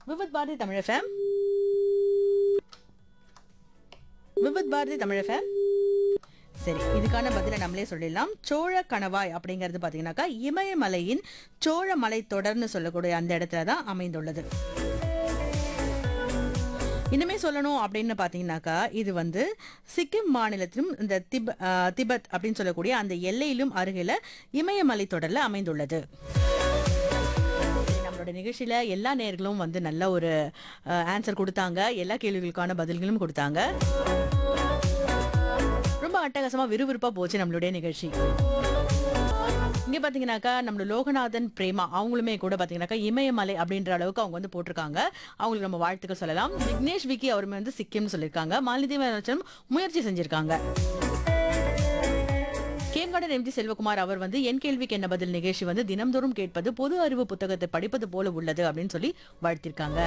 Vividh Bharati Tamil FM Vividh Bharati Tamil FM சரி இதுக்கான பதிலை நம்மளே சொல்லிடலாம் சோழ கணவாய் அப்படிங்கிறது பார்த்தீங்கன்னாக்கா இமயமலையின் சோழ மலை தொடர்னு சொல்லக்கூடிய அந்த இடத்துல தான் அமைந்துள்ளது இன்னுமே சொல்லணும் அப்படின்னு பார்த்தீங்கன்னாக்கா இது வந்து சிக்கிம் மாநிலத்திலும் இந்த திப ஆஹ் திபெத் அப்படின்னு சொல்லக்கூடிய அந்த எல்லையிலும் அருகில இமயமலை தொடர்ல அமைந்துள்ளது நம்மளோட நிகழ்ச்சியில எல்லா நேர்களும் வந்து நல்ல ஒரு ஆன்சர் கொடுத்தாங்க எல்லா கேள்விகளுக்கான பதில்களும் கொடுத்தாங்க ரொம்ப அட்டகாசமா விறுவிறுப்பா போச்சு நம்மளுடைய நிகழ்ச்சி இங்க பாத்தீங்கன்னாக்கா நம்மளோட லோகநாதன் பிரேமா அவங்களுமே கூட பாத்தீங்கன்னாக்கா இமயமலை அப்படின்ற அளவுக்கு அவங்க வந்து போட்டிருக்காங்க அவங்களுக்கு நம்ம வாழ்த்துக்கள் சொல்லலாம் விக்னேஷ் விக்கி அவருமே வந்து சிக்கிம்னு சொல்லியிருக்காங்க மாலதி மேனச்சலம் முயற்சி செஞ்சிருக்காங்க கேம்கார்டன் எம்ஜி செல்வகுமார் அவர் வந்து என் கேள்விக்கு என்ன பதில் நிகழ்ச்சி வந்து தினம்தோறும் கேட்பது பொது அறிவு புத்தகத்தை படிப்பது போல உள்ளது அப்படின்னு சொல்லி வாழ்த்திருக்காங்க